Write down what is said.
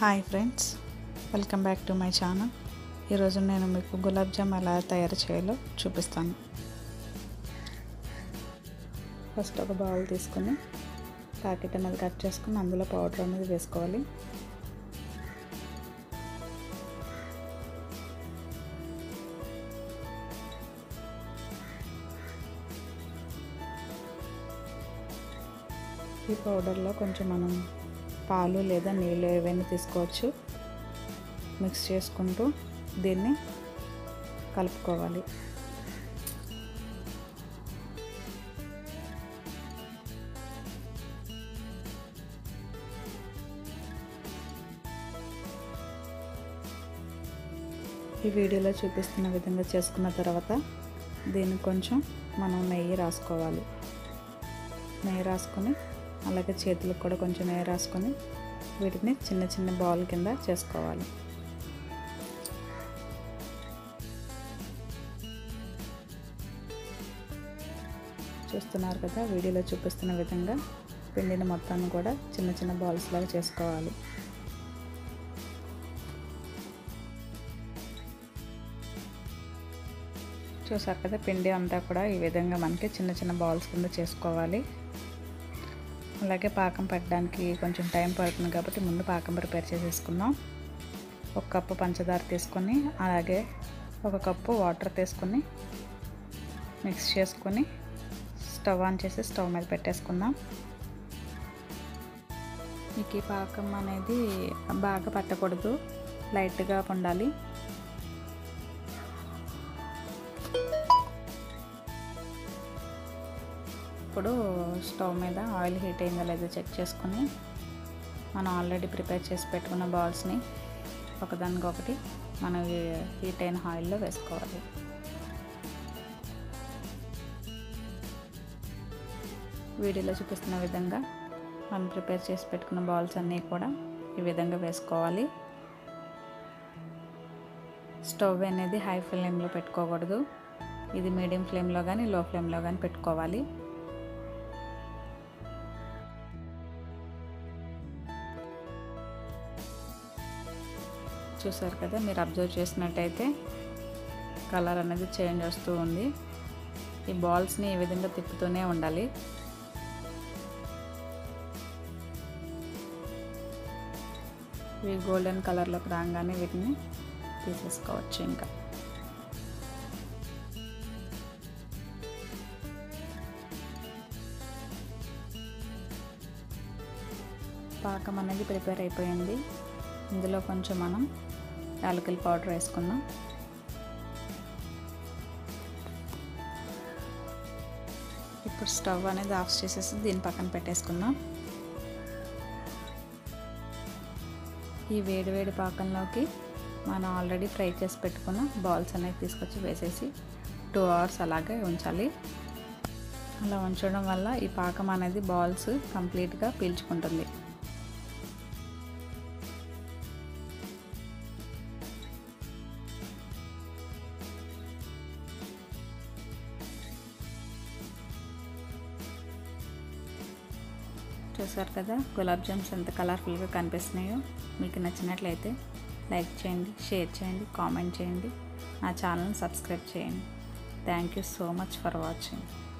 hi friends welcome back to my channel ఈరోజు నేను మీకు గులాబ్ జామ్ ఎలా తయారు చేయాలో చూపిస్తాను ఫస్ట్ ఒక బౌల్ తీసుకొని ప్యాకెట్ అనేది కట్ చేసుకుని అందులో పౌడర్ అనేది వేసుకోవాలి ఈ పౌడర్లో కొంచెం మనం పాలు లేదా నీళ్ళు ఏవైనా తీసుకోవచ్చు మిక్స్ చేసుకుంటూ దీన్ని కలుపుకోవాలి ఈ వీడియోలో చూపిస్తున్న విధంగా చేసుకున్న తర్వాత దీన్ని కొంచెం మనం నెయ్యి రాసుకోవాలి నెయ్యి రాసుకొని అలాగే చేతులకు కూడా కొంచెం నెయ్యి రాసుకొని వీటిని చిన్న చిన్న బాల్ కింద చేసుకోవాలి చూస్తున్నారు కదా వీడియోలో చూపిస్తున్న విధంగా పిండిని మొత్తాన్ని కూడా చిన్న చిన్న బాల్స్ లాగా చేసుకోవాలి చూసారు కదా పిండి అంతా కూడా ఈ విధంగా మనకి చిన్న చిన్న బాల్స్ కింద చేసుకోవాలి అలాగే పాకం పెట్టడానికి కొంచెం టైం పడుతుంది కాబట్టి ముందు పాకం ప్రిపేర్ చేసేసుకుందాం ఒక కప్పు పంచదార తీసుకొని అలాగే ఒక కప్పు వాటర్ తీసుకొని మిక్స్ చేసుకొని స్టవ్ ఆన్ చేసి స్టవ్ మీద పెట్టేసుకుందాం మీకు ఈ పాకం అనేది బాగా పట్టకూడదు లైట్గా ఉండాలి ఇప్పుడు స్టవ్ మీద ఆయిల్ హీట్ అయిందో లేదో చెక్ చేసుకుని మనం ఆల్రెడీ ప్రిపేర్ చేసి పెట్టుకున్న బాల్స్ని ఒకదానికొకటి మనం హీట్ అయిన ఆయిల్లో వేసుకోవాలి వీడియోలో చూపిస్తున్న విధంగా మనం ప్రిపేర్ చేసి పెట్టుకున్న బాల్స్ అన్నీ కూడా ఈ విధంగా వేసుకోవాలి స్టవ్ అనేది హై ఫ్లేమ్లో పెట్టుకోకూడదు ఇది మీడియం ఫ్లేమ్లో కానీ లో ఫ్లేమ్లో కానీ పెట్టుకోవాలి చూసారు కదా మీరు అబ్జర్వ్ చేసినట్టయితే కలర్ అనేది చేంజ్ వస్తూ ఉంది ఈ బాల్స్ని ఈ విధంగా తిప్పుతూనే ఉండాలి ఇవి గోల్డెన్ కలర్లోకి రాగానే వీటిని తీసేసుకోవచ్చు ఇంకా పాకం అనేది ప్రిపేర్ అయిపోయింది ఇందులో కొంచెం మనం యాలకుల పౌడర్ వేసుకుందాం ఇప్పుడు స్టవ్ అనేది ఆఫ్ చేసేసి దీని పక్కన పెట్టేసుకుందాం ఈ వేడి వేడి పాకంలోకి మనం ఆల్రెడీ ఫ్రై చేసి పెట్టుకున్న బాల్స్ అనేవి తీసుకొచ్చి వేసేసి టూ అవర్స్ అలాగే ఉంచాలి అలా ఉంచడం వల్ల ఈ పాకం అనేది బాల్స్ కంప్లీట్గా పీల్చుకుంటుంది చూసారు కదా గులాబ్ జామ్స్ ఎంత కలర్ఫుల్గా కనిపిస్తున్నాయో మీకు నచ్చినట్లయితే లైక్ చేయండి షేర్ చేయండి కామెంట్ చేయండి నా ఛానల్ని సబ్స్క్రైబ్ చేయండి thank you so much for watching